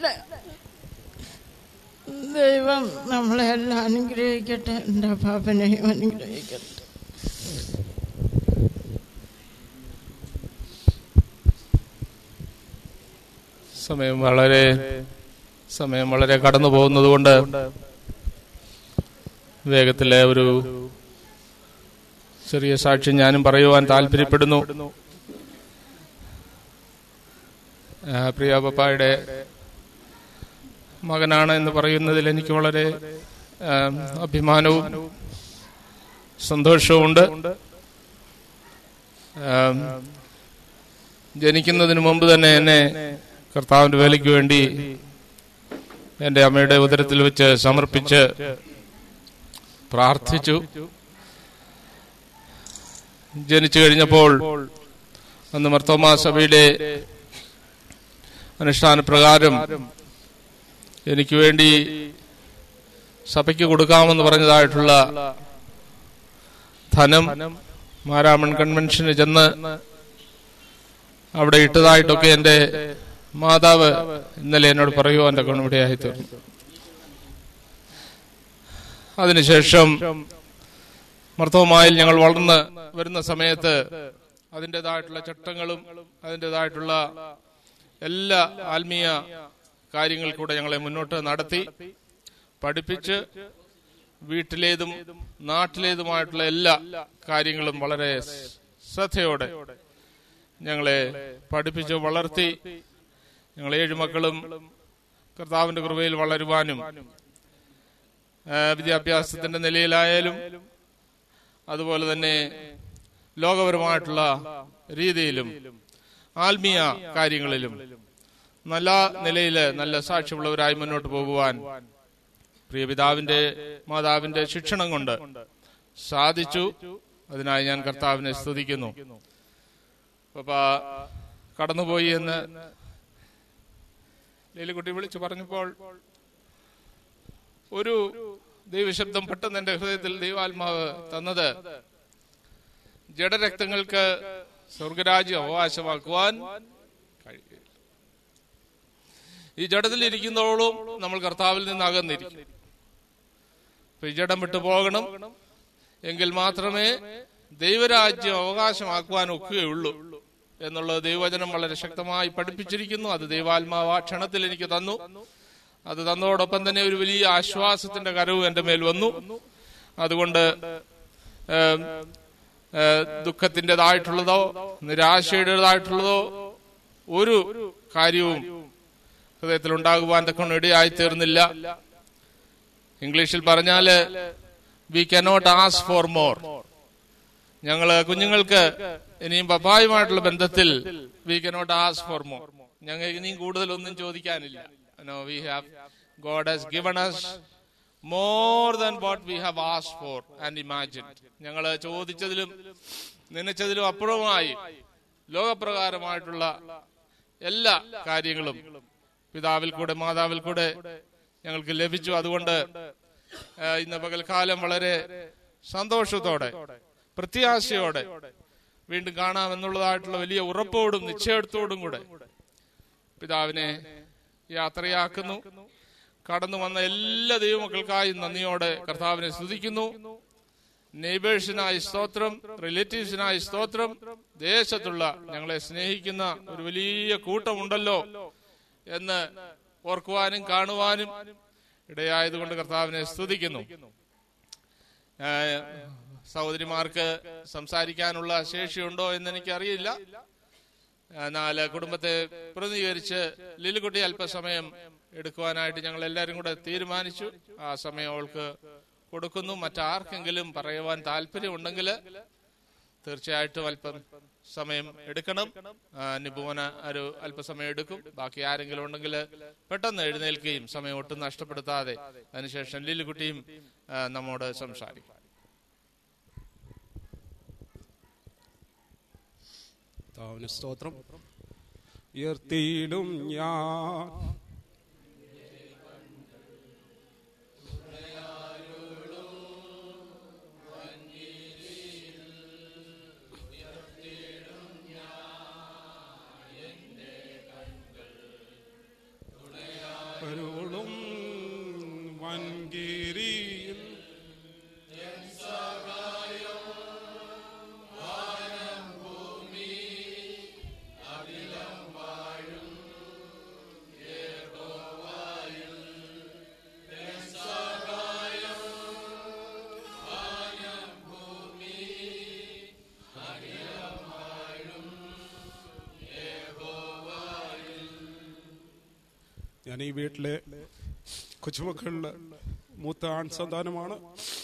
ഇല്ല ദൈവം നമ്മളെ എല്ലാം അനുഗ്രഹിക്കട്ടെ എൻ്റെ പാപ്പനെയും അനുഗ്രഹിക്കട്ടെ സമയം വളരെ സമയം വളരെ കടന്നു പോകുന്നത് കൊണ്ട് വേഗത്തിലെ ഒരു ചെറിയ സാക്ഷ്യം ഞാനും പറയുവാൻ താല്പര്യപ്പെടുന്നു ആ, പ്രിയ പപ്പായുടെ മകനാണ് എന്ന് പറയുന്നതിൽ എനിക്ക് വളരെ ആ, അഭിമാനവും സന്തോഷവുമുണ്ട് ആ, ജനിക്കുന്നതിന് മുമ്പ് തന്നെ എന്നെ കർത്താവിന്റെ വേലയ്ക്ക് വേണ്ടി എന്റെ അമ്മയുടെ ഉദരത്തിൽ വെച്ച് സമർപ്പിച്ച് പ്രാർത്ഥിച്ചു ജനിച്ചു കഴിഞ്ഞപ്പോൾ അന്ന് മർത്തോമാ സഭയുടെ അനുഷ്ഠാന പ്രകാരം എനിക്ക് വേണ്ടി സഭയ്ക്ക് കൊടുക്കാമെന്ന് പറഞ്ഞതായിട്ടുള്ള ധനം മാരാമൺ കൺവെൻഷന് ചെന്ന് അവിടെ ഇട്ടതായിട്ടൊക്കെ എന്റെ മാതാവ് ഇന്നലെ എന്നോട് പറയുവാൻ എന്റെ കണ്ണുപിടിയായി തീർന്നു അതിനുശേഷം മർത്തവുമായിൽ ഞങ്ങൾ വളർന്ന് വരുന്ന സമയത്ത് അതിൻ്റെതായിട്ടുള്ള ചട്ടങ്ങളും അതിൻ്റെതായിട്ടുള്ള എല്ലാ ആത്മീയ കാര്യങ്ങൾ കൂടെ ഞങ്ങളെ മുന്നോട്ട് നടത്തി പഠിപ്പിച്ച് വീട്ടിലേതും നാട്ടിലേതുമായിട്ടുള്ള എല്ലാ കാര്യങ്ങളും വളരെ ശ്രദ്ധയോടെ ഞങ്ങളെ പഠിപ്പിച്ച് വളർത്തി ഞങ്ങൾ ഏഴ് മക്കളും കർത്താവിന്റെ കൃപയിൽ വളരുവാനും ആ, വിദ്യാഭ്യാസത്തിന്റെ നിലയിലായാലും അതുപോലെ തന്നെ ലോകപരമായിട്ടുള്ള രീതിയിലും ആത്മീയ കാര്യങ്ങളിലും നല്ല നിലയിൽ നല്ല സാക്ഷ്യമുള്ളവരായി മുന്നോട്ട് പോകുവാൻ പ്രിയ പിതാവിന്റെ മാതാവിന്റെ ശിക്ഷണം കൊണ്ട് സാധിച്ചു അതിനായി ഞാൻ കർത്താവിനെ സ്തുതിക്കുന്നു പപ്പ കടന്നുപോയി എന്ന് ലീലക്കുട്ടി വിളിച്ചു പറഞ്ഞപ്പോൾ ഒരു ദൈവശബ്ദം പെട്ടെന്ന് എന്റെ ഹൃദയത്തിൽ ദൈവാത്മാവ് തന്നത് ജഡരക്തങ്ങൾക്ക് സ്വർഗരാജ്യം അവകാശമാക്കുവാൻ കഴിയില്ല ഈ ജഡത്തിൽ ഇരിക്കുന്നതോളം നമ്മൾ കർത്താവിൽ നിന്ന് അകന്നിരിക്കും അപ്പൊ ഈ ജഡം വിട്ടു പോകണം എങ്കിൽ മാത്രമേ ദൈവരാജ്യം അവകാശമാക്കുവാൻ ഒക്കുകയുള്ളൂ എന്നുള്ളത് ദൈവവചനം വളരെ ശക്തമായി പഠിപ്പിച്ചിരിക്കുന്നു അത് ദൈവാത്മാവ് ആ ക്ഷണത്തിൽ എനിക്ക് തന്നു അത് തന്നതോടൊപ്പം തന്നെ ഒരു വലിയ ആശ്വാസത്തിന്റെ കരവും എന്റെ മേൽ വന്നു അതുകൊണ്ട് ഏം, ഏ, ദുഃഖത്തിൻ്റെതായിട്ടുള്ളതോ നിരാശയുടേതായിട്ടുള്ളതോ ഒരു കാര്യവും ഹൃദയത്തിൽ ഉണ്ടാകുവാൻ തക്കൊണ്ട് ഇടയായി തീർന്നില്ല ഇംഗ്ലീഷിൽ പറഞ്ഞാല് we cannot ask for more ഞങ്ങള് കുഞ്ഞുങ്ങൾക്ക് ഇനിയും പപ്പായുമായിട്ടുള്ള ബന്ധത്തിൽ we cannot ask for more ഞങ്ങൾ ഇനിയും കൂടുതലൊന്നും ചോദിക്കാനില്ല no we have God has given us more than what we have ask for and imagine ഞങ്ങൾ ചോദിച്ചതിലും നനച്ചതിലും അപ്പുറമായി ലോകപ്രകാരമായിട്ടുള്ള എല്ലാ കാര്യങ്ങളും പിതാവിൽ കൂടെ മാതാവിൽ കൂടെ ഞങ്ങൾക്ക് ലഭിച്ചു അതുകൊണ്ട് ആ, ഇന്ന് പകൽക്കാലം വളരെ സന്തോഷത്തോടെ പ്രത്യാശയോടെ വീണ്ടും കാണാമെന്നുള്ളതായിട്ടുള്ള വലിയ ഉറപ്പോടും നിശ്ചയത്തോടും കൂടെ പിതാവിനെ യാത്രയാക്കുന്നു കടന്നു വന്ന എല്ലാ ദൈവമക്കൾക്കായും നന്ദിയോടെ കർത്താവിനെ സ്തുതിക്കുന്നു നെയ്ബേഴ്സിനായി സ്തോത്രം റിലേറ്റീവ്സിനായി സ്തോത്രം ദേശത്തുള്ള ഞങ്ങളെ സ്നേഹിക്കുന്ന ഒരു വലിയ കൂട്ടമുണ്ടല്ലോ എന്ന് ഓർക്കുവാനും കാണുവാനും ഇടയായതുകൊണ്ട് കർത്താവിനെ സ്തുതിക്കുന്നു ഏഹ് സഹോദരിമാർക്ക് സംസാരിക്കാനുള്ള ശേഷിയുണ്ടോ എന്ന് എനിക്കറിയില്ല എന്നാൽ കുടുംബത്തെ പ്രതിനിധീകരിച്ച് ലിലുകുട്ടി അല്പസമയം എടുക്കുവാനായിട്ട് ഞങ്ങൾ എല്ലാവരും കൂടെ തീരുമാനിച്ചു ആ സമയം അവൾക്ക് കൊടുക്കുന്നു മറ്റാർക്കെങ്കിലും പറയുവാൻ താല്പര്യമുണ്ടെങ്കിൽ തീർച്ചയായിട്ടും അല്പം സമയം എടുക്കണം ആ, നിപുവന ഒരു അല്പസമയം എടുക്കും ബാക്കി ആരെങ്കിലും ഉണ്ടെങ്കിൽ പെട്ടെന്ന് എഴുന്നേൽക്കുകയും സമയം ഒട്ടും നഷ്ടപ്പെടുത്താതെ അതിനുശേഷം ലില്ലുകുട്ടിയും ആ, നമ്മോട് സംസാരിക്കും കർത്താവിന് സ്തോത്രം ഉയർത്തിയിടും ഞാൻ ും അരുളും വൻകിരിയിൽ ഞാൻ ഈ വീട്ടിലെ കൊച്ചുമക്കളിലെ മൂത്ത ആൺ സന്താനമാണ്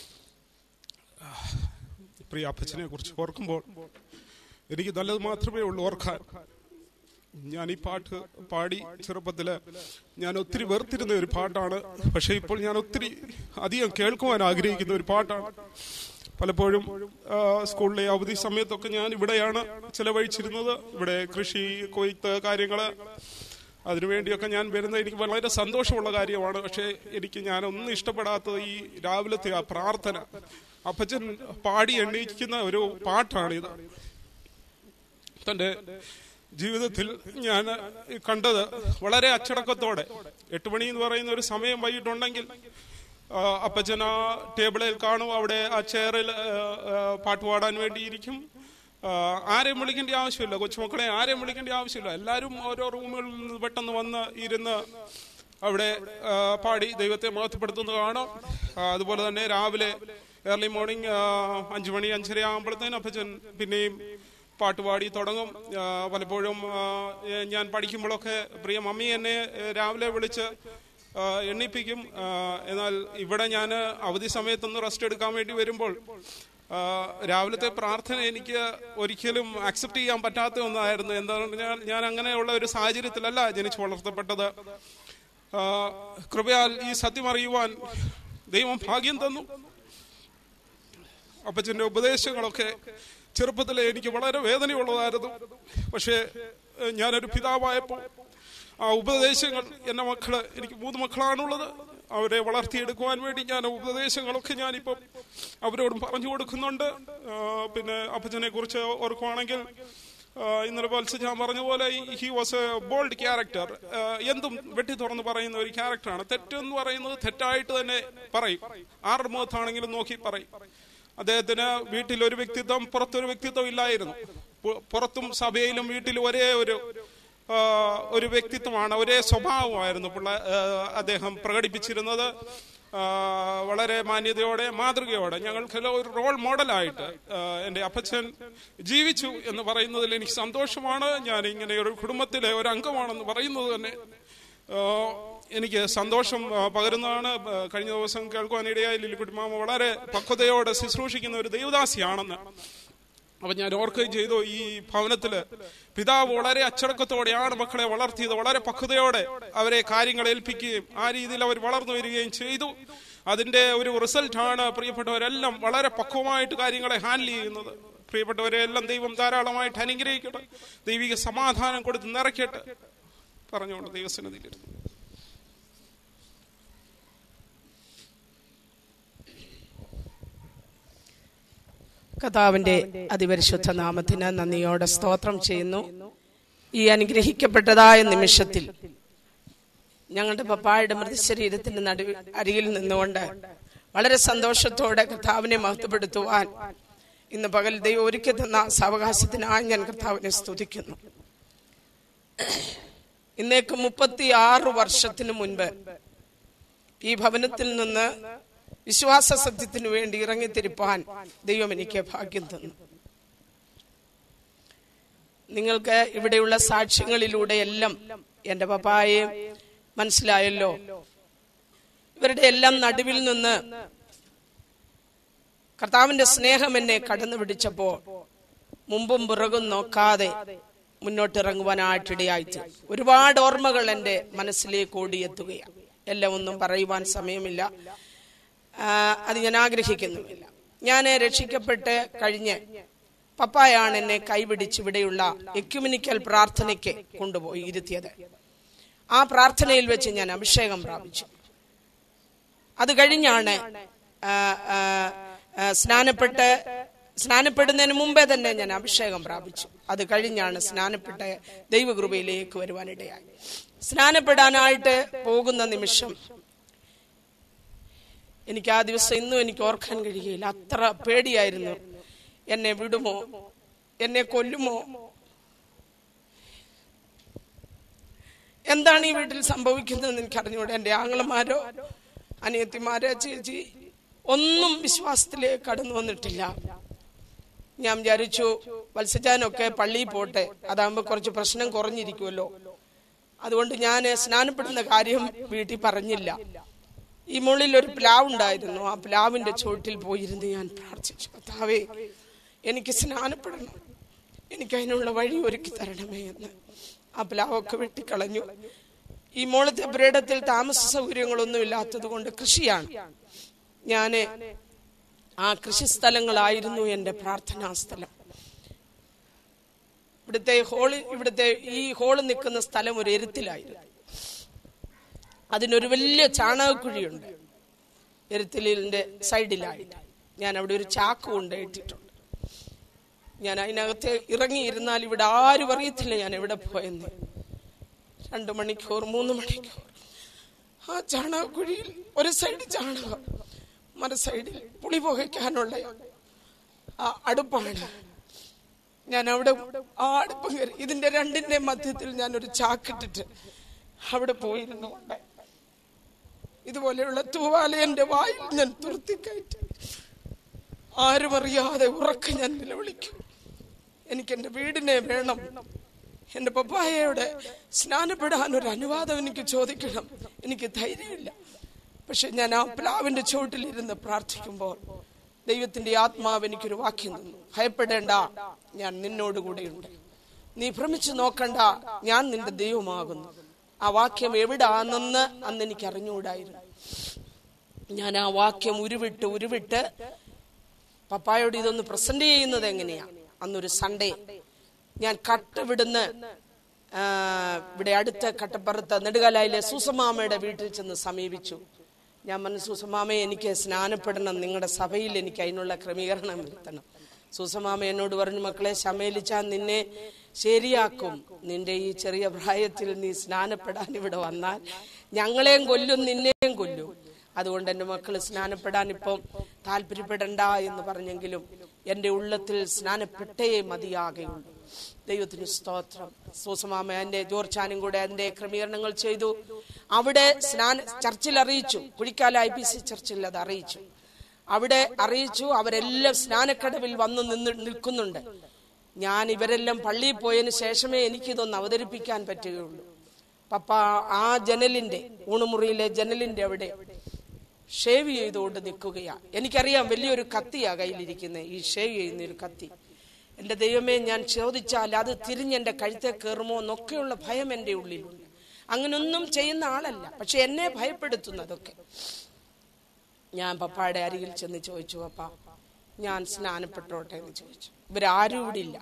പ്രിയ അപ്പച്ചനെ കുറിച്ച് ഓർക്കുമ്പോൾ എനിക്ക് നല്ലത് മാത്രമേ ഉള്ളൂ ഓർക്കാൻ ഞാൻ ഈ പാട്ട് പാടി ചെറുപ്പത്തില് ഞാൻ ഒത്തിരി വെറുത്തിരുന്ന ഒരു പാട്ടാണ് പക്ഷെ ഇപ്പോൾ ഞാൻ ഒത്തിരി അധികം കേൾക്കുവാൻ ആഗ്രഹിക്കുന്ന ഒരു പാട്ടാണ് പലപ്പോഴും ആ, സ്കൂളിലെ അവധി സമയത്തൊക്കെ ഞാൻ ഇവിടെയാണ് ചെലവഴിച്ചിരുന്നത് ഇവിടെ കൃഷി കൊയ്ത്ത് കാര്യങ്ങള് അതിനുവേണ്ടിയൊക്കെ ഞാൻ വരുന്നത് എനിക്ക് വളരെ സന്തോഷമുള്ള കാര്യമാണ് പക്ഷേ എനിക്ക് ഞാൻ ഒന്നും ഇഷ്ടപ്പെടാത്തത് ഈ രാവിലത്തെ ആ പ്രാർത്ഥന അപ്പച്ചൻ പാടി എണ്ണീക്കുന്ന ഒരു പാട്ടാണിത് തന്റെ ജീവിതത്തിൽ ഞാൻ കണ്ടത് വളരെ അച്ചടക്കത്തോടെ എട്ട് മണി എന്ന് പറയുന്ന ഒരു സമയം വൈകിട്ടുണ്ടെങ്കിൽ ആ, അപ്പച്ചൻ ആ ടേബിളിൽ കാണും അവിടെ ആ ചെയറിൽ ആ, ആ, പാട്ട് പാടാൻ വേണ്ടിയിരിക്കും ആ, ആരെയും വിളിക്കേണ്ട ആവശ്യമില്ല കൊച്ചുമക്കളെ ആരെയും വിളിക്കേണ്ട ആവശ്യമില്ല എല്ലാവരും ഓരോ റൂമുകളിൽ നിന്ന് പെട്ടെന്ന് വന്ന് ഇരുന്ന് അവിടെ ആ, പാടി ദൈവത്തെ മഹത്വപ്പെടുത്തുന്നത് കാണാം ആ, അതുപോലെ തന്നെ രാവിലെ ഏർലി മോർണിംഗ് അഞ്ചു മണി അഞ്ചര ആകുമ്പോഴത്തേനും അപ്പച്ചൻ പിന്നെയും പാട്ട് പാടി തുടങ്ങും ആ, പലപ്പോഴും ആ, ഏ, ഞാൻ പഠിക്കുമ്പോഴൊക്കെ പ്രിയ മമ്മി എന്നെ ഏ, രാവിലെ വിളിച്ച് ആ, എണ്ണിപ്പിക്കും ആ, എന്നാൽ ഇവിടെ ഞാൻ അവധി സമയത്തൊന്ന് റെസ്റ്റ് എടുക്കാൻ വേണ്ടി വരുമ്പോൾ ആ, രാവിലത്തെ പ്രാർത്ഥന എനിക്ക് ഒരിക്കലും അക്സെപ്റ്റ് ചെയ്യാൻ പറ്റാത്ത ഒന്നായിരുന്നു എന്താണെന്ന് പറഞ്ഞാൽ ഞാൻ അങ്ങനെയുള്ള ഒരു സാഹചര്യത്തിലല്ല ജനിച്ചു വളർത്തപ്പെട്ടത് ആ, കൃപയാൽ ഈ സത്യം അറിയുവാൻ ദൈവം ഭാഗ്യം തന്നു അപ്പച്ചന്റെ ഉപദേശങ്ങളൊക്കെ ചെറുപ്പത്തിലെ എനിക്ക് വളരെ വേദനയുള്ളതായിരുന്നു പക്ഷേ ഏഹ്, ഞാനൊരു പിതാവായപ്പോൾ ആ ഉപദേശങ്ങൾ എന്റെ മക്കള് എനിക്ക് മൂന്ന് മക്കളാണുള്ളത് അവരെ വളർത്തിയെടുക്കുവാൻ വേണ്ടി ഞാൻ ഉപദേശങ്ങളൊക്കെ ഞാനിപ്പം അവരോടും പറഞ്ഞു കൊടുക്കുന്നുണ്ട് ആ, പിന്നെ അപ്പച്ചനെ കുറിച്ച് ഓർക്കുവാണെങ്കിൽ ആ, ഇന്നലെ പോലീസ് ഞാൻ പറഞ്ഞ പോലെ he was a bold character എന്തും വെട്ടി തുറന്ന് പറയുന്ന ഒരു ക്യാരക്ടറാണ് തെറ്റെന്ന് പറയുന്നത് തെറ്റായിട്ട് തന്നെ പറയും ആരുടെ മുഖത്താണെങ്കിലും നോക്കി പറയും അദ്ദേഹത്തിന് വീട്ടിൽ ഒരു വ്യക്തിത്വം പുറത്തൊരു വ്യക്തിത്വം ഇല്ലായിരുന്നു പു- പുറത്തും സഭയിലും വീട്ടിലും ഒരേ ഒരു ആ, ഒരു വ്യക്തിത്വമാണ് ഒരേ സ്വഭാവമായിരുന്നു പിള്ള ആ, അദ്ദേഹം പ്രകടിപ്പിച്ചിരുന്നത് ആ, വളരെ മാന്യതയോടെ മാതൃകയോടെ ഞങ്ങൾക്കെല്ലാം ഒരു റോൾ മോഡലായിട്ട് ആ, എൻ്റെ അപ്പച്ചൻ ജീവിച്ചു എന്ന് പറയുന്നതിൽ എനിക്ക് സന്തോഷമാണ് ഞാൻ ഇങ്ങനെ ഒരു കുടുംബത്തിലെ ഒരു അംഗമാണെന്ന് പറയുന്നത് തന്നെ ആ, എനിക്ക് സന്തോഷം ആ, പകരുന്നതാണ് ആ, കഴിഞ്ഞ ദിവസം കേൾക്കുവാനിടയായി ലില്ലിക്കുട്ടി മാമ വളരെ പക്വതയോടെ ശുശ്രൂഷിക്കുന്ന ഒരു ദൈവദാസിയാണെന്ന് അപ്പൊ ഞാൻ ഓർക്കുകയും ചെയ്തു ഈ ഭവനത്തില് പിതാവ് വളരെ അച്ചടക്കത്തോടെയാണ് മക്കളെ വളർത്തിയത് വളരെ പക്വതയോടെ അവരെ കാര്യങ്ങൾ ഏൽപ്പിക്കുകയും ആ രീതിയിൽ അവർ വളർന്നു വരികയും ചെയ്തു അതിന്റെ ഒരു റിസൾട്ടാണ് പ്രിയപ്പെട്ടവരെല്ലാം വളരെ പക്വമായിട്ട് കാര്യങ്ങളെ ഹാൻഡിൽ ചെയ്യുന്നത് പ്രിയപ്പെട്ടവരെ എല്ലാം ദൈവം ധാരാളമായിട്ട് അനുഗ്രഹിക്കട്ടെ ദൈവിക സമാധാനം കൊടുത്ത് നിറയ്ക്കട്ടെ പറഞ്ഞുകൊണ്ട് ദൈവസന്നിധിയിലിരുന്നു കഥാവിന്റെ അതിപരിശുദ്ധ നാമത്തിന് നന്ദിയോടെ സ്തോത്രം ചെയ്യുന്നു ഈ അനുഗ്രഹിക്കപ്പെട്ടതായ നിമിഷത്തിൽ ഞങ്ങളുടെ പപ്പായുടെ മൃതശരീരത്തിന്റെ നടുവിൽ അരികിൽ നിന്നുകൊണ്ട് വളരെ സന്തോഷത്തോടെ കർത്താവിനെ മഹത്വപ്പെടുത്തുവാൻ ഇന്ന് പകൽ ദൈവം ഒരുക്കി തന്ന സാവകാശത്തിനായി ഞാൻ കർത്താവിനെ സ്തുതിക്കുന്നു ഇന്നേക്ക് മുപ്പത്തി ആറ് വർഷത്തിനു മുൻപ് ഈ ഭവനത്തിൽ നിന്ന് വിശ്വാസ സത്യത്തിനു വേണ്ടി ഇറങ്ങിത്തിരിപ്പാൻ ദൈവം എനിക്ക് ഭാഗ്യം തന്നു നിങ്ങൾക്ക് ഇവിടെയുള്ള സാക്ഷ്യങ്ങളിലൂടെ എല്ലാം എന്റെ പപ്പായെ മനസ്സിലായല്ലോ ഇവരുടെ എല്ലാം നടുവിൽ നിന്ന് കർത്താവിന്റെ സ്നേഹം എന്നെ കടന്നു പിടിച്ചപ്പോ മുമ്പും പിറകും നോക്കാതെ മുന്നോട്ടിറങ്ങുവാനായിട്ടിടയായിട്ട് ഒരുപാട് ഓർമ്മകൾ എൻ്റെ മനസ്സിലേക്ക് ഓടിയെത്തുകയാണ് എല്ലാം ഒന്നും പറയുവാൻ സമയമില്ല ആ, അത് ഞാൻ ആഗ്രഹിക്കുന്നുമില്ല ഞാൻ രക്ഷിക്കപ്പെട്ട് കഴിഞ്ഞ് പപ്പായാണ് എന്നെ കൈപിടിച്ച് ഇവിടെയുള്ള എക്യുമിനിക്കൽ പ്രാർത്ഥനയ്ക്ക് കൊണ്ടുപോയി ഇരുത്തിയത് ആ പ്രാർത്ഥനയിൽ വെച്ച് ഞാൻ അഭിഷേകം പ്രാപിച്ചു അത് കഴിഞ്ഞാണ് ആ, ആ, ആ, സ്നാനപ്പെട്ട് സ്നാനപ്പെടുന്നതിന് മുമ്പേ തന്നെ ഞാൻ അഭിഷേകം പ്രാപിച്ചു അത് കഴിഞ്ഞാണ് സ്നാനപ്പെട്ട് ദൈവകൃപയിലേക്ക് വരുവാനിടയായി സ്നാനപ്പെടാനായിട്ട് പോകുന്ന നിമിഷം എനിക്ക് ആ ദിവസം ഇന്നും എനിക്ക് ഓർക്കാൻ കഴിയുകയില്ല അത്ര പേടിയായിരുന്നു എന്നെ വിടുമോ എന്നെ കൊല്ലുമോ എന്താണ് ഈ വീട്ടിൽ സംഭവിക്കുന്നതെന്ന് എനിക്ക് അറിഞ്ഞുകൂടെ എൻ്റെ ആങ്ങളമാരോ അനിയത്തിമാരോ ചേച്ചി ഒന്നും വിശ്വാസത്തിലേക്ക് കടന്നു വന്നിട്ടില്ല ഞാൻ വിചാരിച്ചു വത്സജാനൊക്കെ പള്ളിയിൽ പോട്ടെ അതാകുമ്പോൾ കുറച്ച് പ്രശ്നം കുറഞ്ഞിരിക്കുമല്ലോ അതുകൊണ്ട് ഞാൻ സ്നാനപ്പെടുന്ന കാര്യം വീട്ടിൽ പറഞ്ഞില്ല ഈ മുകളിൽ ഒരു പ്ലാവ് ഉണ്ടായിരുന്നു ആ പ്ലാവിന്റെ ചുവട്ടിൽ പോയിരുന്ന് ഞാൻ പ്രാർത്ഥിച്ചു കർത്താവേ എനിക്ക് സ്നാനപ്പെടണം എനിക്ക് അതിനുള്ള വഴി ഒരുക്കി തരണമേ എന്ന് ആ പ്ലാവൊക്കെ വെട്ടിക്കളഞ്ഞു ഈ മോളത്തെ പുരയിടത്തിൽ താമസ സൗകര്യങ്ങളൊന്നും ഇല്ലാത്തത് കൊണ്ട് കൃഷിയാണ് ഞാന് ആ കൃഷിസ്ഥലങ്ങളായിരുന്നു എൻ്റെ പ്രാർത്ഥനാ സ്ഥലം ഇവിടുത്തെ ഹോളി ഇവിടുത്തെ ഈ ഹോള് നിൽക്കുന്ന സ്ഥലം ഒരു എരുത്തിലായിരുന്നു അതിനൊരു വലിയ ചാണകക്കുഴിയുണ്ട് എരുത്തിലിന്റെ സൈഡിലായിട്ട് ഞാൻ അവിടെ ഒരു ചാക്ക് കൊണ്ട് ഇട്ടിട്ടുണ്ട് ഞാൻ അതിനകത്ത് ഇറങ്ങിയിരുന്നാൽ ഇവിടെ ആരും അറിയത്തില്ല ഞാൻ എവിടെ പോയെന്ന് രണ്ടു മണിക്കൂർ മൂന്ന് മണിക്കൂർ ആ ചാണകക്കുഴിയിൽ ഒരു സൈഡ് ചാണകം മറു സൈഡിൽ പുളി പുകയ്ക്കാനുള്ള ആ അടുപ്പാണ് ഞാൻ അവിടെ ആ അടുപ്പം കയറി ഇതിന്റെ രണ്ടിന്റെ മധ്യത്തിൽ ഞാൻ ഒരു ചാക്കിട്ടിട്ട് അവിടെ പോയിരുന്നു ഇതുപോലെയുള്ള തൂവാല എന്റെ വായിൽ ഞാൻ തുറത്തിക്കയറ്റി ആരും അറിയാതെ ഉറക്ക ഞാൻ നിലവിളിക്കും എനിക്ക് എന്റെ വീടിനെ വേണം എന്റെ പപ്പായയുടെ സ്നാനപ്പെടാൻ ഒരു അനുവാദം എനിക്ക് ചോദിക്കണം എനിക്ക് ധൈര്യമില്ല പക്ഷെ ഞാൻ ആ പ്ലാവിന്റെ ചുവട്ടിലിരുന്ന് പ്രാർത്ഥിക്കുമ്പോൾ ദൈവത്തിന്റെ ആത്മാവ് എനിക്കൊരു വാക്യം തന്നു ഭയപ്പെടേണ്ട ഞാൻ നിന്നോട് കൂടെയുണ്ട് നീ ഭ്രമിച്ചു നോക്കണ്ട ഞാൻ നിന്റെ ദൈവമാകുന്നു ആ വാക്യം എവിടാണെന്ന് അന്ന് എനിക്ക് അറിഞ്ഞുകൂടായിരുന്നു ഞാൻ ആ വാക്യം ഉരുവിട്ട് ഉരുവിട്ട് പപ്പായോട് ഇതൊന്ന് പ്രസന്റ് ചെയ്യുന്നത് എങ്ങനെയാ അന്നൊരു സൺഡേ ഞാൻ കട്ടവിടുന്ന് ആ, ഇവിടെ അടുത്ത കട്ടപ്പുറത്ത് നെടുകാലായിലെ സൂസമാമയുടെ വീട്ടിൽ ചെന്ന് സമീപിച്ചു ഞാൻ പറഞ്ഞു സൂസമാമയെ എനിക്ക് സ്നാനപ്പെടണം നിങ്ങളുടെ സഭയിൽ എനിക്ക് അതിനുള്ള ക്രമീകരണം വരുത്തണം സൂസമാമ എന്നോട് പറഞ്ഞു മക്കളെ ശമേലിച്ചാൽ നിന്നെ ശരിയാക്കും നിന്റെ ഈ ചെറിയ പ്രായത്തിൽ നീ സ്നാനപ്പെടാൻ ഇവിടെ വന്നാൽ ഞങ്ങളെയും കൊല്ലും നിന്നെയും കൊല്ലും അതുകൊണ്ട് എൻ്റെ മക്കൾ സ്നാനപ്പെടാൻ ഇപ്പം താല്പര്യപ്പെടണ്ട എന്ന് പറഞ്ഞെങ്കിലും എൻ്റെ ഉള്ളത്തിൽ സ്നാനപ്പെട്ടേ മതിയാകെയുള്ളൂ ദൈവത്തിന് സ്തോത്രം സൂസമാമ എൻ്റെ ജോർച്ചാനും കൂടെ അതിൻ്റെ ക്രമീകരണങ്ങൾ ചെയ്തു അവിടെ സ്നാന ചർച്ചിൽ അറിയിച്ചു കുഴിക്കാല ഐ പി സി ചർച്ചിൽ അത് അറിയിച്ചു അവിടെ അറിയിച്ചു അവരെല്ലാം സ്നാനക്കടവിൽ വന്ന് നിന്ന് നിൽക്കുന്നുണ്ട് ഞാൻ ഇവരെല്ലാം പള്ളിയിൽ പോയതിന് ശേഷമേ എനിക്കിതൊന്ന് അവതരിപ്പിക്കാൻ പറ്റുകയുള്ളൂ പപ്പ ആ ജനലിന്റെ ഊണുമുറിയിലെ ജനലിന്റെ അവിടെ ഷേവ് ചെയ്തുകൊണ്ട് നിൽക്കുകയാ എനിക്കറിയാം വലിയൊരു കത്തിയാ കയ്യിലിരിക്കുന്നത് ഈ ഷേവ് ചെയ്യുന്ന ഒരു കത്തി എന്റെ ദൈവമേ ഞാൻ ചോദിച്ചാൽ അത് തിരിഞ്ഞ് എന്റെ കഴുത്തെ കയറുമോ എന്നൊക്കെയുള്ള ഭയം എന്റെ ഉള്ളിലുണ്ട് അങ്ങനൊന്നും ചെയ്യുന്ന ആളല്ല പക്ഷെ എന്നെ ഭയപ്പെടുത്തുന്നു അതൊക്കെ ഞാൻ പപ്പായുടെ അരികിൽ ചെന്ന് ചോദിച്ചു പപ്പ ഞാൻ സ്നാനപ്പെട്ടോട്ടെ എന്ന് ചോദിച്ചു ഇവരാരും ഇവിടെ ഇല്ല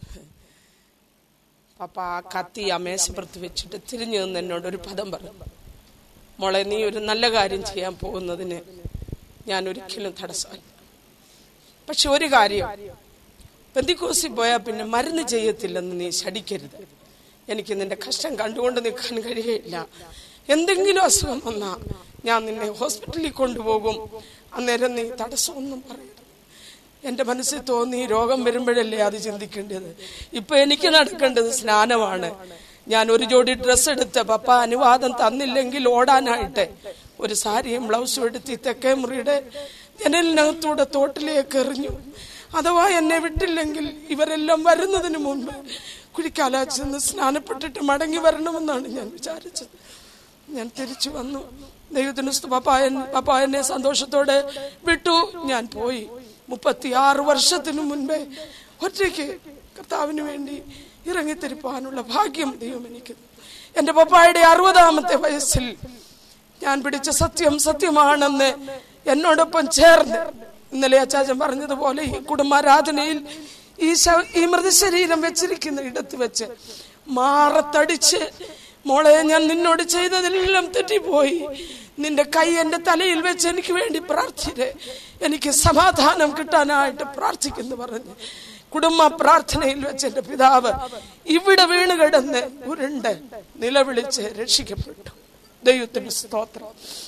പപ്പ ആ കത്തി ആ മേശപ്പുറത്ത് വെച്ചിട്ട് തിരിഞ്ഞു നിന്ന് എന്നോട് ഒരു പദം പറഞ്ഞു മോളെ നീ ഒരു നല്ല കാര്യം ചെയ്യാൻ പോകുന്നതിന് ഞാൻ ഒരിക്കലും തടസ്സമല്ല പക്ഷെ ഒരു കാര്യം പെന്തിക്കോസി പോയാൽ പിന്നെ മരുന്ന് ചെയ്യത്തില്ലെന്ന് നീ ശടിക്കരുത് എനിക്ക് നിന്റെ കഷ്ടം കണ്ടുകൊണ്ട് നിൽക്കാൻ കഴിയില്ല എന്തെങ്കിലും അസുഖം വന്നാ ഞാൻ നിന്നെ ഹോസ്പിറ്റലിൽ കൊണ്ടുപോകും അന്നേരം നീ തടസ്സമൊന്നും പറയരുത് എന്റെ മനസ്സിൽ തോന്നി രോഗം വരുമ്പോഴല്ലേ അത് ചിന്തിക്കേണ്ടത് ഇപ്പൊ എനിക്ക് നടക്കേണ്ടത് സ്നാനമാണ് ഞാൻ ഒരു ജോഡി ഡ്രസ്സ് എടുത്ത് പപ്പ അനുവാദം തന്നില്ലെങ്കിൽ ഓടാനായിട്ട് ഒരു സാരിയും ബ്ലൗസും എടുത്ത് ഈ തെക്കേ മുറിയുടെ ജനലിനകത്തൂടെ തോട്ടിലേക്ക് എറിഞ്ഞു അഥവാ എന്നെ വിട്ടില്ലെങ്കിൽ ഇവരെല്ലാം വരുന്നതിന് മുമ്പ് കുഴിക്കാല ചെന്ന് സ്നാനപ്പെട്ടിട്ട് മടങ്ങി വരണമെന്നാണ് ഞാൻ വിചാരിച്ചത് ഞാൻ തിരിച്ചു വന്നു ദൈവത്തിന് സ്തു- പപ്പായൻ പപ്പായനെ സന്തോഷത്തോടെ വിട്ടു ഞാൻ പോയി മുപ്പത്തിയാറ് വർഷത്തിനു മുൻപേ ഒറ്റയ്ക്ക് കർത്താവിന് വേണ്ടി ഇറങ്ങിത്തിരിപ്പാനുള്ള ഭാഗ്യം ദൈവം എനിക്ക് തന്നു. എന്റെ പപ്പായുടെ അറുപതാമത്തെ വയസ്സിൽ ഞാൻ പിടിച്ച സത്യം സത്യമാണെന്ന് എന്നോടൊപ്പം ചേർന്ന് ഇന്നലെ അച്ചാച്ചൻ പറഞ്ഞതുപോലെ ഈ കുടുംബാരാധനയിൽ ഈ ശവ- ഈ മൃതശരീരം വെച്ചിരിക്കുന്ന ഇടത്ത് വെച്ച് മാറത്തടിച്ച് മോളെ ഞാൻ നിന്നോട് ചെയ്തതെല്ലാം തെറ്റിപ്പോയി നിന്റെ കൈ എന്റെ തലയിൽ വെച്ച് എനിക്ക് വേണ്ടി പ്രാർത്ഥിരെ എനിക്ക് സമാധാനം കിട്ടാനായിട്ട് പ്രാർത്ഥിക്കുന്നു പറഞ്ഞ് കുടുംബ പ്രാർത്ഥനയിൽ വെച്ച് എന്റെ പിതാവ് ഇവിടെ വീണ് കിടന്ന് ഉരുണ്ട് നിലവിളിച്ച് രക്ഷിക്കപ്പെട്ടു ദൈവത്തിന് സ്തോത്രം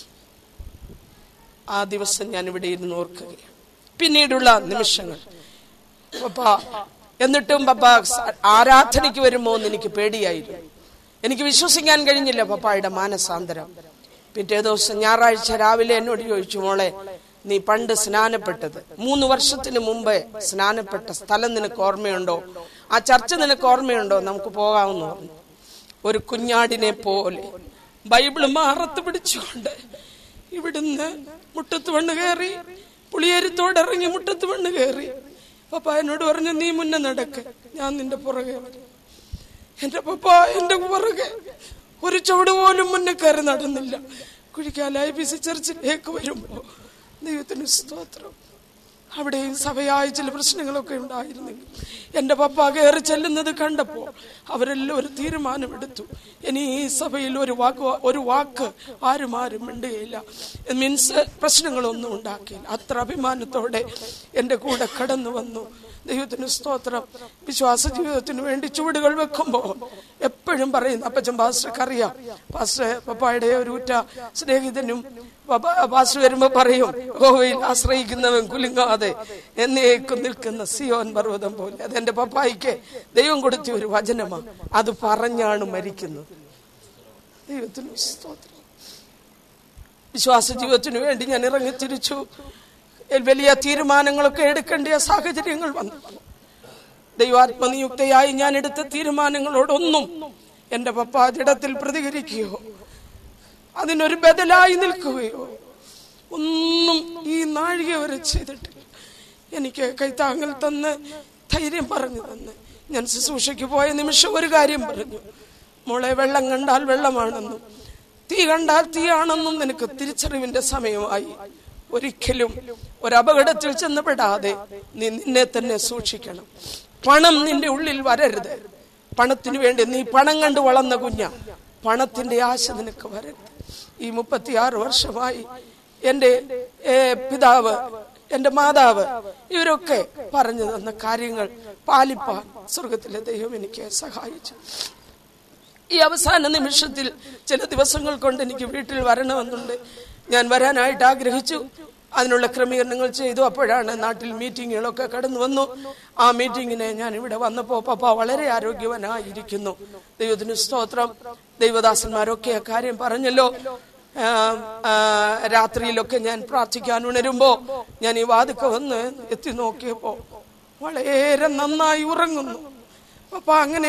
ആ ദിവസം ഞാൻ ഇവിടെ ഇരുന്ന് ഓർക്കുകയാണ് പിന്നീടുള്ള നിമിഷങ്ങൾ പപ്പ എന്നിട്ടും പപ്പ ആരാധനയ്ക്ക് വരുമോ എന്ന് എനിക്ക് പേടിയായിരുന്നു എനിക്ക് വിശ്വസിക്കാൻ കഴിഞ്ഞില്ല പപ്പായുടെ മാനസാന്തരം പിറ്റേ ദിവസം ഞായറാഴ്ച രാവിലെ എന്നോട് ചോദിച്ചു മോളെ നീ പണ്ട് സ്നാനപ്പെട്ടത് മൂന്ന് വർഷത്തിന് മുമ്പ് സ്നാനപ്പെട്ട സ്ഥലം നിനക്ക് ഓർമ്മയുണ്ടോ ആ ചർച്ച നിനക്ക് ഓർമ്മയുണ്ടോ നമുക്ക് പോകാമെന്ന് പറഞ്ഞു ഒരു കുഞ്ഞാടിനെ പോലെ ബൈബിള് മാറത്ത് പിടിച്ചുകൊണ്ട് ഇവിടുന്ന് മുട്ടത്ത് വണ്ണ് കയറി പുളിയേരത്തോടെ ഇറങ്ങി മുട്ടത്ത് വണ്ണ് കയറി പപ്പ എന്നോട് പറഞ്ഞു നീ മുന്നേ നടക്ക് ഞാൻ നിന്റെ പുറകെ വരും എന്റെ പപ്പ എന്റെ പുറകെ ഒരു ചുവട് പോലും മുന്നേ കയറി നടന്നില്ല കുഴിക്കാലായി ബിസി ചർച്ചിലേക്ക് വരുമ്പോ ദൈവത്തിന് സ്തോത്രം അവിടെയും സഭയായ ചില പ്രശ്നങ്ങളൊക്കെ ഉണ്ടായിരുന്നെങ്കിൽ എന്റെ പപ്പ കയറി ചെല്ലുന്നത് കണ്ടപ്പോ അവരെല്ലാം ഒരു തീരുമാനമെടുത്തു ഇനി ഈ സഭയിൽ ഒരു വാക്ക് ഒരു വാക്ക് ആരും ആരും മിണ്ടുകയില്ല മീൻസ് പ്രശ്നങ്ങളൊന്നും ഉണ്ടാക്കിയില്ല അത്ര അഭിമാനത്തോടെ എന്റെ കൂടെ കടന്നു വന്നു ദൈവത്തിന് സ്തോത്രം വിശ്വാസ ജീവിതത്തിന് വേണ്ടി ചുവടുകൾ വെക്കുമ്പോ എപ്പോഴും പറയുന്നു അപ്പച്ചൻ പാസ്റ്റർക്ക് അറിയാം പാസ്റ്റർ പപ്പായുടെ ഒരു ഉറ്റ സ്നേഹിതനും പപ്പ- പാസ്റ്റർ വരുമ്പോ പറയും ഗോവയിൽ ആശ്രയിക്കുന്നവൻ കുലുങ്ങാതെ എന്നേക്കും നിൽക്കുന്ന സിയോൻ പർവ്വതം പോലെ അതെന്റെ പപ്പായിക്ക് ദൈവം കൊടുത്ത ഒരു വചനമാണ് അത് പറഞ്ഞാണ് മരിക്കുന്നത് ദൈവത്തിന് സ്തോത്രം വിശ്വാസ ജീവിതത്തിനു വേണ്ടി ഞാൻ ഇറങ്ങി തിരിച്ചു വലിയ തീരുമാനങ്ങളൊക്കെ എടുക്കേണ്ട സാഹചര്യങ്ങൾ വന്നു ദൈവാത്മനിയുക്തയായി ഞാൻ എടുത്ത തീരുമാനങ്ങളോടൊന്നും എന്റെ പപ്പ ജഡത്തിൽ പ്രതികരിക്കുകയോ അതിനൊരു ബദലായി നിൽക്കുകയോ ഒന്നും ഈ നാഴിക വരെ ചെയ്തിട്ടില്ല എനിക്ക് കൈത്താങ്ങൽ തന്ന് ധൈര്യം പറഞ്ഞു തന്ന് ഞാൻ ശുശ്രൂഷയ്ക്ക് പോയ നിമിഷം ഒരു കാര്യം പറഞ്ഞു മോളെ വെള്ളം കണ്ടാൽ വെള്ളമാണെന്നും തീ കണ്ടാൽ തീയാണെന്നും നിനക്ക് തിരിച്ചറിവിന്റെ സമയമായി ഒരിക്കലും ഒരു അപകടത്തിൽ ചെന്നപ്പെടാതെ നീ നിന്നെ തന്നെ സൂക്ഷിക്കണം പണം നിന്റെ ഉള്ളിൽ വരരുത് പണത്തിനു വേണ്ടി നീ പണം കണ്ട് വളർന്ന കുഞ്ഞ പണത്തിന്റെ ആശ നിനക്ക് വരരുത് ഈ മുപ്പത്തിയാറ് വർഷമായി എന്റെ ഏ, പിതാവ് എന്റെ മാതാവ് ഇവരൊക്കെ പറഞ്ഞു തന്ന കാര്യങ്ങൾ പാലിപ്പാൻ സ്വർഗത്തിലെ ദൈവം എനിക്ക് സഹായിച്ചു ഈ അവസാന നിമിഷത്തിൽ ചില ദിവസങ്ങൾ കൊണ്ട് എനിക്ക് വീട്ടിൽ വരണമെന്നുണ്ട് ഞാൻ വരാനായിട്ട് ആഗ്രഹിച്ചു അതിനുള്ള ക്രമീകരണങ്ങൾ ചെയ്തു അപ്പോഴാണ് നാട്ടിൽ മീറ്റിങ്ങുകളൊക്കെ കടന്നു വന്നു ആ മീറ്റിങ്ങിന് ഞാൻ ഇവിടെ വന്നപ്പോ പപ്പ വളരെ ആരോഗ്യവനായിരിക്കുന്നു ദൈവത്തിന് സ്തോത്രം ദൈവദാസന്മാരൊക്കെ ആ കാര്യം പറഞ്ഞല്ലോ ആ, ആ, രാത്രിയിലൊക്കെ ഞാൻ പ്രാർത്ഥിക്കാൻ ഉണരുമ്പോ ഞാൻ ഈ വാതുക്ക വന്ന് എത്തി നോക്കിയപ്പോ വളരെ നന്നായി ഉറങ്ങുന്നു പപ്പ അങ്ങനെ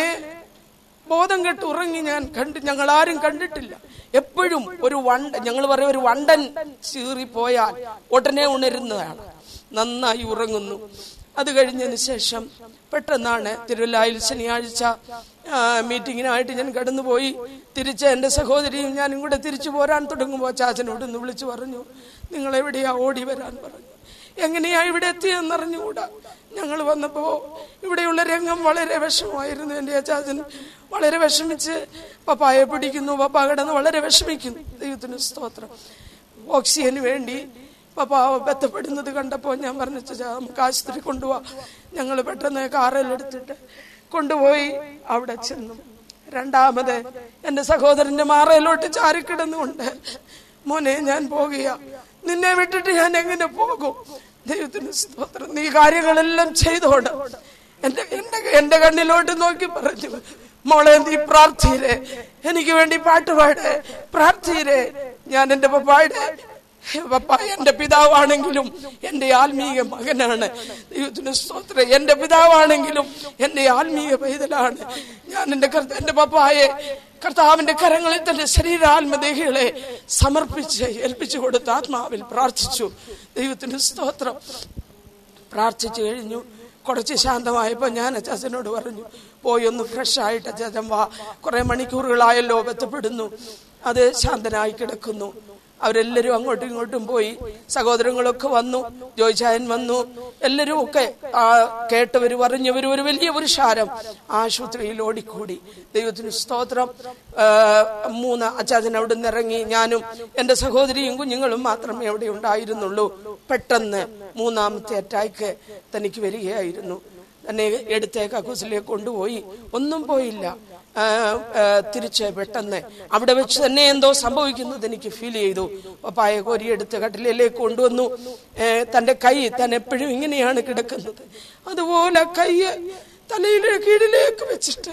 ബോധം കെട്ട് ഉറങ്ങി ഞാൻ കണ്ട് ഞങ്ങൾ ആരും കണ്ടിട്ടില്ല എപ്പോഴും ഒരു വണ്ട ഞങ്ങൾ പറയും ഒരു വണ്ടൻ ചീറിപ്പോയാൽ ഉടനെ ഉണരുന്നതാണ് നന്നായി ഉറങ്ങുന്നു അത് കഴിഞ്ഞതിന് ശേഷം പെട്ടെന്നാണ് തിരുവല്ലായിൽ ശനിയാഴ്ച ആ, മീറ്റിങ്ങിനായിട്ട് ഞാൻ കടന്നുപോയി തിരിച്ച് എന്റെ സഹോദരിയും ഞാനും കൂടെ തിരിച്ചു പോരാൻ തുടങ്ങുമ്പോൾ ചാച്ചനോട് ഒന്ന് വിളിച്ചു പറഞ്ഞു നിങ്ങൾ എവിടെയാ ഓടി വരാൻ പറഞ്ഞു എങ്ങനെയാ ഇവിടെ എത്തിയെന്നറിഞ്ഞുകൂടാ ഞങ്ങൾ വന്നപ്പോ ഇവിടെയുള്ള രംഗം വളരെ വിഷമമായിരുന്നു എന്റെ അച്ചാച്ചൻ വളരെ വിഷമിച്ച് പപ്പായെ പിടിക്കുന്നു പപ്പ കിടന്ന് വളരെ വിഷമിക്കുന്നു ദൈവത്തിന് സ്തോത്രം ഓക്സിജന് വേണ്ടി പപ്പ ബന്ധപ്പെടുന്നത് കണ്ടപ്പോൾ ഞാൻ പറഞ്ഞു "ചാച്ചാ, നമുക്ക് ആശുപത്രി കൊണ്ടുപോവാ ഞങ്ങൾ പെട്ടെന്ന് കാറിലെടുത്തിട്ട് കൊണ്ടുപോയി അവിടെ ചെന്നു രണ്ടാമത് എന്റെ സഹോദരന്റെ മാറയിലോട്ട് ചാരിക്കിടന്നുകൊണ്ട് മോനെ ഞാൻ പോകുക നിന്നെ വിട്ടിട്ട് ഞാൻ എങ്ങനെ പോകും ദൈവത്തിന് സ്തോത്രം നീ കാര്യങ്ങളെല്ലാം ചെയ്തോണ്ട് എന്റെ എന്റെ എന്റെ കണ്ണിലോട്ട് നോക്കി പറഞ്ഞു മോളെ നീ പ്രാർത്ഥിയിരെ എനിക്ക് വേണ്ടി പാട്ടുപാട് പ്രാർത്ഥിയിരെ ഞാൻ എന്റെ പപ്പായുടെ പപ്പ എന്റെ പിതാവാണെങ്കിലും എന്റെ ആത്മീയ മകനാണ് ദൈവത്തിന് സ്തോത്രം എന്റെ പിതാവാണെങ്കിലും എന്റെ ആത്മീയ പൈതലാണ് ഞാൻ എന്റെ കർത്ത- എന്റെ പപ്പായെ കർത്താവിന്റെ കരങ്ങളിൽ തന്റെ ശരീരാത്മദേഹികളെ സമർപ്പിച്ച് ഏൽപ്പിച്ചു കൊടുത്ത് ആത്മാവിൽ പ്രാർത്ഥിച്ചു ദൈവത്തിന് സ്തോത്രം പ്രാർത്ഥിച്ചു കഴിഞ്ഞു കുറച്ച് ശാന്തമായപ്പോ ഞാൻ അച്ചാച്ചനോട് പറഞ്ഞു പോയി ഒന്ന് ഫ്രഷ് ആയിട്ട് അച്ചാച്ചൻ വാ കുറെ മണിക്കൂറുകളായല്ലോ ബന്ധപ്പെടുന്നു അത് ശാന്തനായി കിടക്കുന്നു അവരെല്ലാരും അങ്ങോട്ടും ഇങ്ങോട്ടും പോയി സഹോദരങ്ങളൊക്കെ വന്നു ജോയിച്ചായൻ വന്നു എല്ലാരും ഒക്കെ ആ കേട്ടവര് പറഞ്ഞവര് ഒരു വലിയ പുരുഷാരം ആശുപത്രിയിൽ ഓടിക്കൂടി ദൈവത്തിന് സ്തോത്രം ആ, മൂന്ന് അച്ചാച്ചൻ അവിടെ നിന്ന് ഇറങ്ങി ഞാനും എന്റെ സഹോദരിയും കുഞ്ഞുങ്ങളും മാത്രമേ അവിടെ ഉണ്ടായിരുന്നുള്ളൂ പെട്ടെന്ന് മൂന്നാമത്തെ അറ്റാക്ക് തനിക്ക് വരികയായിരുന്നു തന്നെ എടുത്ത് കക്കൂസിലേക്ക് കൊണ്ടുപോയി ഒന്നും പോയില്ല ആ, ആ, തിരിച്ച് പെട്ടെന്ന് അവിടെ വെച്ച് തന്നെ എന്തോ സംഭവിക്കുന്നത് എനിക്ക് ഫീൽ ചെയ്തു പപ്പായ കോരിയെടുത്ത് കട്ടിലേക്ക് കൊണ്ടുവന്നു ഏ, തന്റെ കൈ താൻ എപ്പോഴും ഇങ്ങനെയാണ് കിടക്കുന്നത് അതുപോലെ കൈ തലയിലെ കീഴിലേക്ക് വെച്ചിട്ട്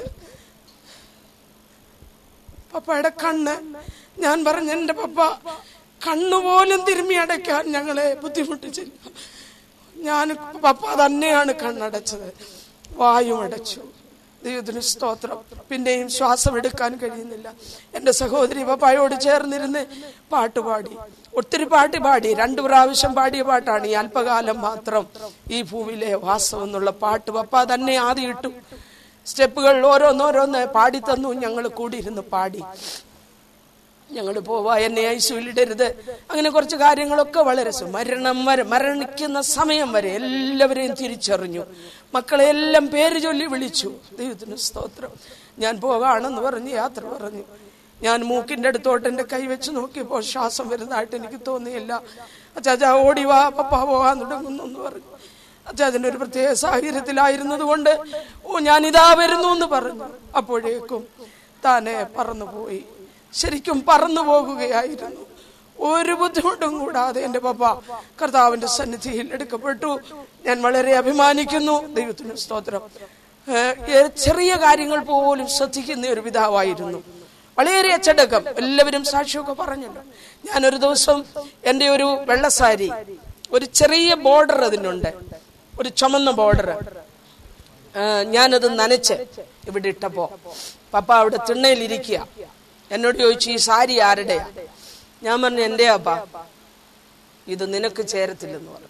പപ്പയുടെ കണ്ണ് ഞാൻ പറഞ്ഞു എന്റെ പപ്പ കണ്ണുപോലും തിരുമ്മി അടയ്ക്കാൻ ഞങ്ങളെ ബുദ്ധിമുട്ടിച്ചില്ല ഞാൻ പപ്പ തന്നെയാണ് കണ്ണടച്ചത് വായും അടച്ചു ദൈവത്തിന് സ്തോത്രം പിന്നെയും ശ്വാസം എടുക്കാൻ കഴിയുന്നില്ല എന്റെ സഹോദരി പപ്പായോട് ചേർന്നിരുന്ന് പാട്ടുപാടി ഒത്തിരി പാട്ട് പാടി രണ്ടു പ്രാവശ്യം പാടിയ പാട്ടാണ് ഈ അല്പകാലം മാത്രം ഈ ഭൂവിലെ വാസം എന്നുള്ള പാട്ട് പപ്പ തന്നെ ആദ്യം ഇട്ടു സ്റ്റെപ്പുകൾ ഓരോന്നോരോന്ന് പാടി തന്നു ഞങ്ങൾ കൂടിയിരുന്ന് പാടി ഞങ്ങൾ പോവാ എന്നെ ഐശുവിലിടരുത് അങ്ങനെ കുറച്ച് കാര്യങ്ങളൊക്കെ വളരെ സു- മരണം വരെ മരണിക്കുന്ന സമയം വരെ എല്ലാവരെയും തിരിച്ചറിഞ്ഞു മക്കളെ എല്ലാം പേര് ചൊല്ലി വിളിച്ചു ദൈവത്തിന് സ്തോത്രം ഞാൻ പോകാണെന്ന് പറഞ്ഞ് യാത്ര പറഞ്ഞു ഞാൻ മൂക്കിന്റെ അടുത്തോട്ട് എന്റെ കൈ വെച്ച് നോക്കിയപ്പോൾ ശ്വാസം വരുന്നതായിട്ട് എനിക്ക് തോന്നിയില്ല അച്ചാച്ചാ ഓടി വാ പപ്പ പോകാൻ തുടങ്ങുന്നു എന്ന് പറഞ്ഞു അച്ചാച്ചൻ ഒരു പ്രത്യേക സാഹചര്യത്തിലായിരുന്നത് കൊണ്ട് ഓ ഞാൻ ഇതാ വരുന്നു എന്ന് പറഞ്ഞു അപ്പോഴേക്കും താനെ പറന്നുപോയി ശരിക്കും പറന്നു പോകുകയായിരുന്നു ഒരു ബുദ്ധിമുട്ടും കൂടാതെ എന്റെ പപ്പ കർത്താവിന്റെ സന്നിധിയിൽ എടുക്കപ്പെട്ടു ഞാൻ വളരെ അഭിമാനിക്കുന്നു ദൈവത്തിന് സ്തോത്രം ഏഹ്, ഏഹ്, ചെറിയ കാര്യങ്ങൾ പോലും ശ്രദ്ധിക്കുന്ന ഒരു പിതാവായിരുന്നു വളരെ അച്ചടക്കം എല്ലാവരും സാക്ഷിയൊക്കെ പറഞ്ഞല്ലോ ഞാനൊരു ദിവസം എന്റെ ഒരു വെള്ളസാരി ഒരു ചെറിയ ബോർഡർ അതിനുണ്ട് ഒരു ചുമന്ന ബോർഡർ ഞാനത് നനച്ച് ഇവിടെ ഇട്ടപ്പോ പപ്പ അവിടെ തിണ്ണയിലിരിക്കുക എന്നോട് ചോദിച്ചു ഈ സാരി ആരുടെയാ ഞാൻ പറഞ്ഞു എന്റെ അപ്പ ഇത് നിനക്ക് ചേരത്തില്ലെന്ന് പറഞ്ഞു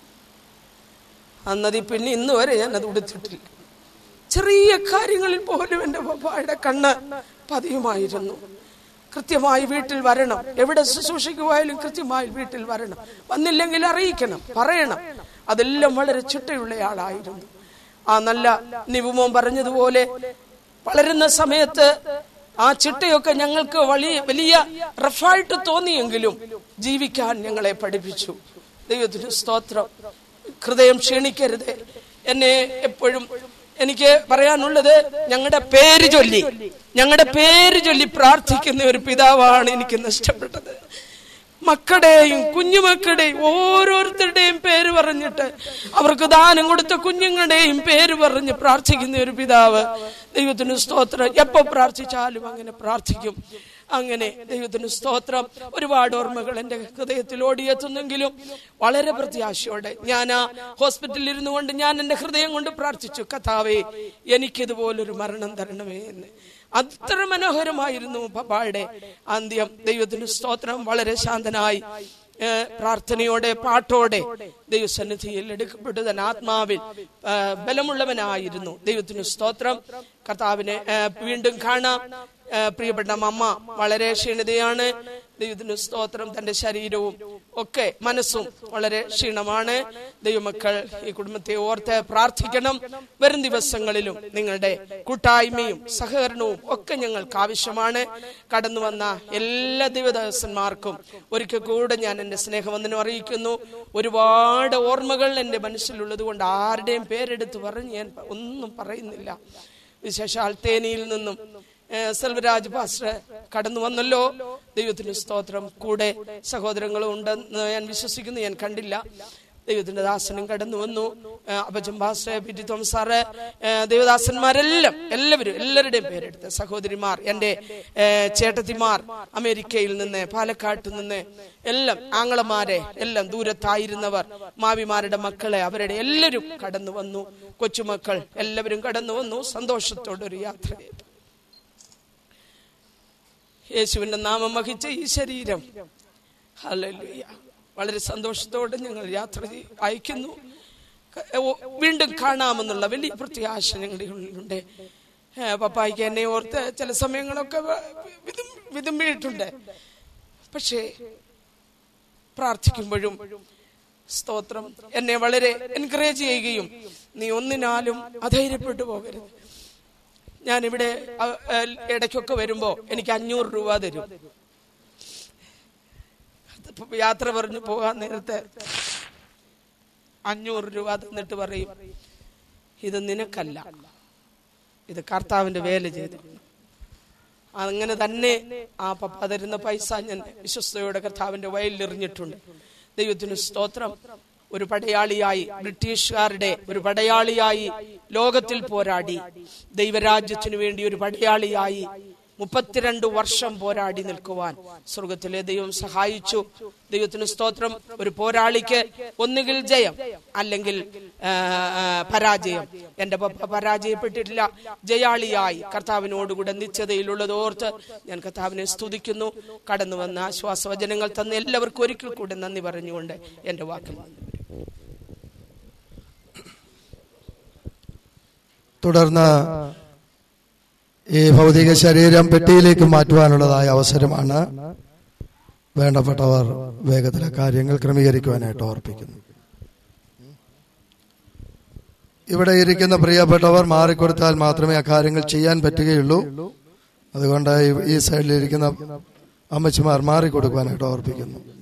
അന്നതി പിന്നെ ഇന്ന് വരെ ഞാൻ അത് ഉടുത്തിട്ടില്ല ചെറിയ കാര്യങ്ങളിൽ പോലും എന്റെ പപ്പായുടെ കണ്ണ് പതിയുമായിരുന്നു കൃത്യമായി വീട്ടിൽ വരണം എവിടെ ശുശ്രൂഷിക്കുവായാലും കൃത്യമായി വീട്ടിൽ വരണം വന്നില്ലെങ്കിൽ അറിയിക്കണം പറയണം അതെല്ലാം വളരെ ചിട്ടയുള്ള ആളായിരുന്നു ആ നല്ല നിപുമോൻ പറഞ്ഞതുപോലെ വളരുന്ന സമയത്ത് ആ ചിട്ടയൊക്കെ ഞങ്ങൾക്ക് വലിയ വലിയ റഫായിട്ട് തോന്നിയെങ്കിലും ജീവിക്കാൻ ഞങ്ങളെ പഠിപ്പിച്ചു ദൈവത്തിന് സ്തോത്രം ഹൃദയം ക്ഷീണിക്കരുത് എന്നെ എപ്പോഴും എനിക്ക് പറയാനുള്ളത് ഞങ്ങളുടെ പേര് ചൊല്ലി ഞങ്ങളുടെ പേര് ചൊല്ലി പ്രാർത്ഥിക്കുന്ന ഒരു പിതാവാണ് എനിക്ക് നഷ്ടപ്പെട്ടത് മക്കളുടെയും കുഞ്ഞുമക്കളുടെയും ഓരോരുത്തരുടെയും പേര് പറഞ്ഞിട്ട് അവർക്ക് ദാനം കൊടുത്ത കുഞ്ഞുങ്ങളുടെയും പേര് പറഞ്ഞ് പ്രാർത്ഥിക്കുന്ന ഒരു പിതാവ് ദൈവത്തിന് സ്തോത്രം എപ്പോ പ്രാർത്ഥിച്ചാലും അങ്ങനെ പ്രാർത്ഥിക്കും അങ്ങനെ ദൈവത്തിന് സ്തോത്രം ഒരുപാട് ഓർമ്മകൾ എന്റെ ഹൃദയത്തിൽ ഓടിയെത്തുന്നെങ്കിലും വളരെ പ്രത്യാശയോടെ ഞാൻ ആ ഹോസ്പിറ്റലിൽ ഇരുന്നു കൊണ്ട് ഞാൻ എന്റെ ഹൃദയം കൊണ്ട് പ്രാർത്ഥിച്ചു കഥാവേ എനിക്കിതുപോലൊരു മരണം തരണമേ എന്ന് അത്ര മനോഹരമായിരുന്നു പപ്പായുടെ അന്ത്യം ദൈവത്തിന് സ്തോത്രം വളരെ ശാന്തനായി ഏഹ് പ്രാർത്ഥനയോടെ പാട്ടോടെ ദൈവസന്നിധിയിൽ എടുക്കപ്പെട്ടു തന്നെ ആത്മാവിൽ ആ, ബലമുള്ളവനായിരുന്നു ദൈവത്തിന് സ്തോത്രം കർത്താവിനെ ആ, വീണ്ടും കാണാം ആ, പ്രിയപ്പെട്ട അമ്മ വളരെ ക്ഷീണിതയാണ് ദൈവത്തിന് സ്തോത്രം തന്റെ ശരീരവും ഒക്കെ മനസ്സും വളരെ ക്ഷീണമാണ് ദൈവമക്കൾ ഈ കുടുംബത്തെ ഓർത്ത് പ്രാർത്ഥിക്കണം വരും ദിവസങ്ങളിലും നിങ്ങളുടെ കൂട്ടായ്മയും സഹകരണവും ഒക്കെ ഞങ്ങൾക്ക് ആവശ്യമാണ് കടന്നു വന്ന എല്ലാ ദൈവദാസന്മാർക്കും ഒരിക്കൽ കൂടെ ഞാൻ എന്റെ സ്നേഹവന്ദനം അറിയിക്കുന്നു ഒരുപാട് ഓർമ്മകൾ എന്റെ മനസ്സിലുള്ളത് കൊണ്ട് ആരുടെയും പേരെടുത്ത് പറഞ്ഞ് ഞാൻ ഒന്നും പറയുന്നില്ല വിശേഷാൽ തേനിയിൽ നിന്നും ഏഹ് സെൽവരാജ് പാസ്റ്റർ കടന്നു വന്നല്ലോ ദൈവത്തിന് സ്തോത്രം കൂടെ സഹോദരങ്ങളും ഉണ്ടെന്ന് ഞാൻ വിശ്വസിക്കുന്നു ഞാൻ കണ്ടില്ല ദൈവത്തിന്റെ ദാസനും കടന്നു വന്നു ഏഹ് അപ്പച്ചൻ pastor P T Thomas sir ഏഹ് ദേവദാസന്മാരെല്ലാം എല്ലാവരും എല്ലാവരുടെയും പേരെടുത്ത് സഹോദരിമാർ എന്റെ ഏഹ് ചേട്ടത്തിമാർ അമേരിക്കയിൽ നിന്ന് പാലക്കാട്ട് നിന്ന് എല്ലാം ആങ്ങളമാരെ എല്ലാം ദൂരത്തായിരുന്നവർ മാവിമാരുടെ മക്കളെ അവരുടെ എല്ലാവരും കടന്നു വന്നു കൊച്ചുമക്കൾ എല്ലാവരും കടന്നു വന്നു സന്തോഷത്തോടൊരു യാത്ര ചെയ്തു യേശുവിന്റെ നാമം വഹിച്ച ഈ ശരീരം ഹല്ലേലൂയ വളരെ സന്തോഷത്തോടെ ഞങ്ങൾ യാത്ര ചെയ്- അയക്കുന്നു ക- ഓ- വീണ്ടും കാണാമെന്നുള്ള വലിയ പ്രത്യാശ ഞങ്ങളുടെ ഉള്ളിലുണ്ട് ഏ, പപ്പായിക്ക് എന്നെ ഓർത്ത് ചില സമയങ്ങളൊക്കെ വ- വിതും- വിതുമ്പിയിട്ടുണ്ട് പക്ഷേ പ്രാർത്ഥിക്കുമ്പോഴും സ്തോത്രം എന്നെ വളരെ എൻകറേജ് ചെയ്യുകയും നീ ഒന്നിനാലും അധൈര്യപ്പെട്ടു പോകരുത് ഞാനിവിടെ അ- അ- ഇടയ്ക്കൊക്കെ വരുമ്പോ എനിക്ക് അഞ്ഞൂറ് രൂപ തരും അതിപ്പോ യാത്ര പറഞ്ഞു പോകാൻ നേരത്തെ അഞ്ഞൂറ് രൂപ തന്നിട്ട് പറയും ഇത് നിനക്കല്ല ഇത് കർത്താവിന്റെ വേല ചെയ്തു അങ്ങനെ തന്നെ ആ പപ്പ തരുന്ന പൈസ ഞാൻ വിശ്വസ്തയോടെ കർത്താവിന്റെ വയലിൽ എറിഞ്ഞിട്ടുണ്ട് ദൈവത്തിന് സ്തോത്രം ഒരു പടയാളിയായി ബ്രിട്ടീഷുകാരുടെ ഒരു പടയാളിയായി ലോകത്തിൽ പോരാടി ദൈവരാജ്യത്തിനു വേണ്ടി ഒരു പടയാളിയായി മുപ്പത്തിരണ്ട് വർഷം പോരാടി നിൽക്കുവാൻ സ്വർഗത്തിലെ ദൈവം സഹായിച്ചു ദൈവത്തിന് സ്തോത്രം ഒരു പോരാളിക്ക് ഒന്നുകിൽ ജയം അല്ലെങ്കിൽ ആ, ആ, പരാജയം എന്റെ പപ്പ പരാജയപ്പെട്ടിട്ടില്ല ജയാളിയായി കർത്താവിനോടുകൂടെ നിശ്ചതയിലുള്ളത് ഓർത്ത് ഞാൻ കർത്താവിനെ സ്തുതിക്കുന്നു കടന്നു വന്ന ആശ്വാസവചനങ്ങൾ തന്ന എല്ലാവർക്കും ഒരിക്കൽ കൂടെ നന്ദി പറഞ്ഞുകൊണ്ട് എന്റെ വാക്കിൽ നിന്ന് തുടർന്ന് ഈ ഭൗതിക ശരീരം പെട്ടിയിലേക്ക് മാറ്റുവാനുള്ളതായ അവസരമാണ് വേണ്ടപ്പെട്ടവർ വേഗത്തിലെ കാര്യങ്ങൾ ക്രമീകരിക്കുവാനായിട്ട് ഓർപ്പിക്കുന്നു ഇവിടെ ഇരിക്കുന്ന പ്രിയപ്പെട്ടവർ മാറിക്കൊടുത്താൽ മാത്രമേ ആ കാര്യങ്ങൾ ചെയ്യാൻ പറ്റുകയുള്ളൂ അതുകൊണ്ട് ഈ- ഈ സൈഡിലിരിക്കുന്ന അമ്മച്ചിമാർ മാറിക്കൊടുക്കുവാനായിട്ട് ഓർപ്പിക്കുന്നു